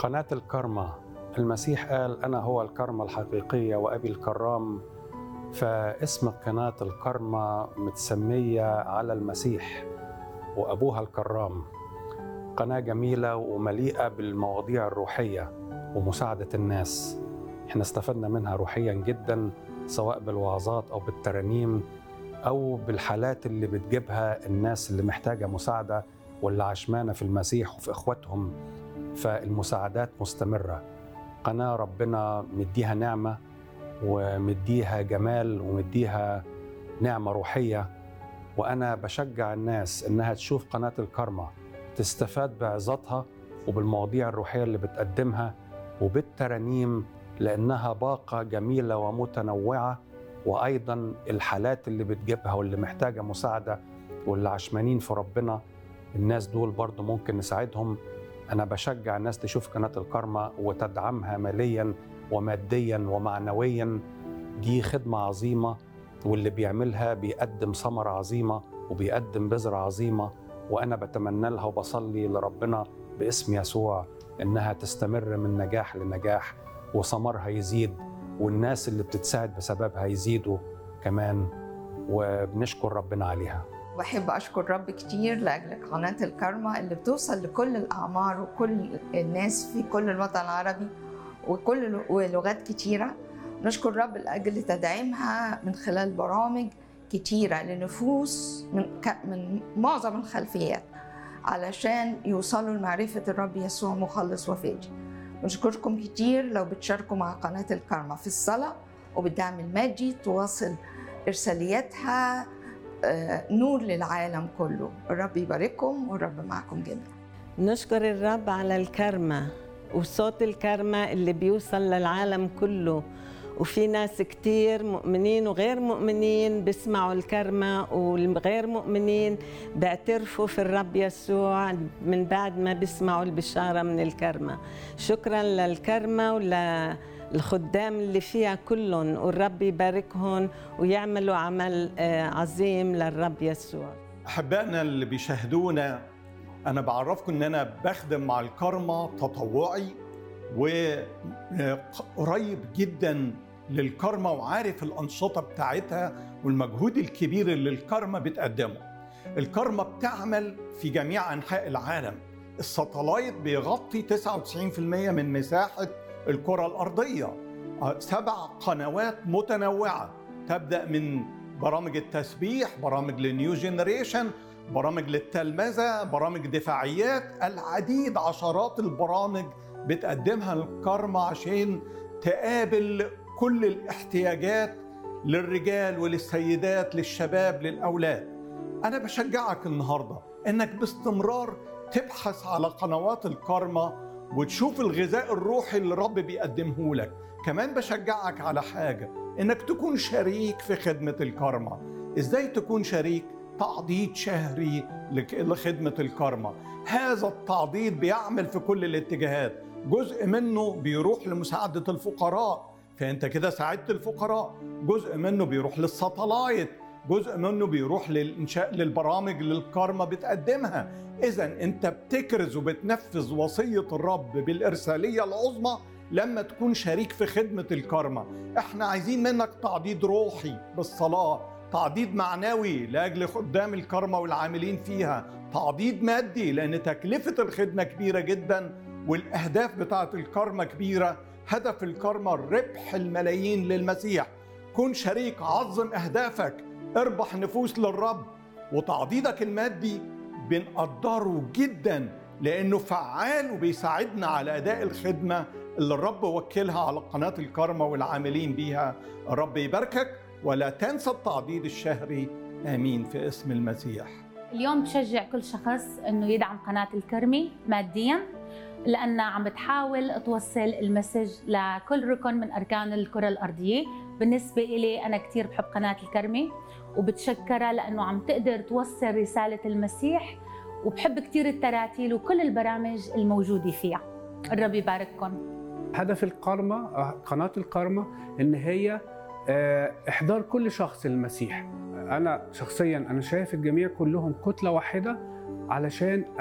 قناة الكرمة المسيح قال أنا هو الكرمة الحقيقية وأبي الكرام فاسم قناة الكرمة متسمية على المسيح وأبوها الكرام قناة جميلة ومليئة بالمواضيع الروحية ومساعدة الناس احنا استفدنا منها روحيا جدا سواء بالوعظات أو بالترانيم أو بالحالات اللي بتجيبها الناس اللي محتاجة مساعدة واللي عشمانة في المسيح وفي إخواتهم فالمساعدات مستمرة قناة ربنا مديها نعمة ومديها جمال ومديها نعمة روحية وأنا بشجع الناس إنها تشوف قناة الكرمة تستفاد بعظاتها وبالمواضيع الروحية اللي بتقدمها وبالترانيم لأنها باقة جميلة ومتنوعة وأيضا الحالات اللي بتجيبها واللي محتاجة مساعدة واللي عشمانين في ربنا الناس دول برضو ممكن نساعدهم أنا بشجع الناس تشوف قناة الكرمة وتدعمها ماليا وماديا ومعنويا دي خدمة عظيمة واللي بيعملها بيقدم ثمرة عظيمة وبيقدم بذرة عظيمة وأنا بتمنى لها وبصلي لربنا باسم يسوع إنها تستمر من نجاح لنجاح وثمرها يزيد والناس اللي بتتساعد بسببها يزيدوا كمان وبنشكر ربنا عليها بحب أشكر رب كتير لأجل قناة الكرمة اللي بتوصل لكل الأعمار وكل الناس في كل الوطن العربي وكل ولغات كتيرة نشكر رب لأجل تدعيمها من خلال برامج كتيرة لنفوس من, ك... من معظم الخلفيات علشان يوصلوا لمعرفة الرب يسوع مخلص وفادي نشكركم كتير لو بتشاركوا مع قناة الكرمة في الصلاة وبالدعم المادي تواصل إرسالياتها نور للعالم كله الرب يبارككم والرب معكم جميعا نشكر الرب على الكرمة وصوت الكرمة اللي بيوصل للعالم كله وفي ناس كتير مؤمنين وغير مؤمنين بيسمعوا الكرمة والغير مؤمنين بيعترفوا في الرب يسوع من بعد ما بيسمعوا البشارة من الكرمة شكرا للكرمة ول الخدام اللي فيها كلهم والرب يباركهم ويعملوا عمل عظيم للرب يسوع احبائنا اللي بيشاهدونا انا بعرفكم ان انا بخدم مع الكرمة تطوعي وقريب جدا للكرمة وعارف الأنشطة بتاعتها والمجهود الكبير اللي الكرمة بتقدمه الكرمة بتعمل في جميع أنحاء العالم الساتلايت بيغطي 99% من مساحة الكرة الأرضية سبع قنوات متنوعة تبدأ من برامج التسبيح برامج لنيو جينيريشن برامج للتلمذة برامج دفاعيات العديد عشرات البرامج بتقدمها الكرمة عشان تقابل كل الاحتياجات للرجال وللسيدات للشباب للأولاد أنا بشجعك النهاردة إنك باستمرار تبحث على قنوات الكرمة وتشوف الغذاء الروحي اللي الرب بيقدمه لك كمان بشجعك على حاجة إنك تكون شريك في خدمة الكرمة إزاي تكون شريك؟ تعضيد شهري لخدمة الكرمة هذا التعضيد بيعمل في كل الاتجاهات جزء منه بيروح لمساعدة الفقراء فأنت كده ساعدت الفقراء جزء منه بيروح للساتلايت جزء منه بيروح للإنشاء للبرامج اللي الكرمة بتقدمها إذا أنت بتكرز وبتنفذ وصية الرب بالإرسالية العظمى لما تكون شريك في خدمة الكرمة احنا عايزين منك تعضيد روحي بالصلاة تعضيد معنوي لاجل خدام الكرمه والعاملين فيها تعضيد مادي لان تكلفه الخدمه كبيره جدا والاهداف بتاعه الكرمه كبيره هدف الكرمه ربح الملايين للمسيح كن شريك عظم اهدافك اربح نفوس للرب وتعضيدك المادي بنقدره جدا لانه فعال وبيساعدنا على اداء الخدمه اللي الرب وكلها على قناه الكرمه والعاملين بيها الرب يباركك ولا تنسى التعضيد الشهري امين في اسم المسيح. اليوم بشجع كل شخص انه يدعم قناه الكرمي ماديا لانها عم بتحاول توصل المسج لكل ركن من اركان الكره الارضيه، بالنسبه إلي انا كثير بحب قناه الكرمي وبتشكرها لانه عم تقدر توصل رساله المسيح وبحب كثير التراتيل وكل البرامج الموجوده فيها. الرب يبارككم. هدف الكرمه قناه الكرمه ان هي احضار كل شخص للمسيح انا شخصيا انا شايف الجميع كلهم كتله واحده علشان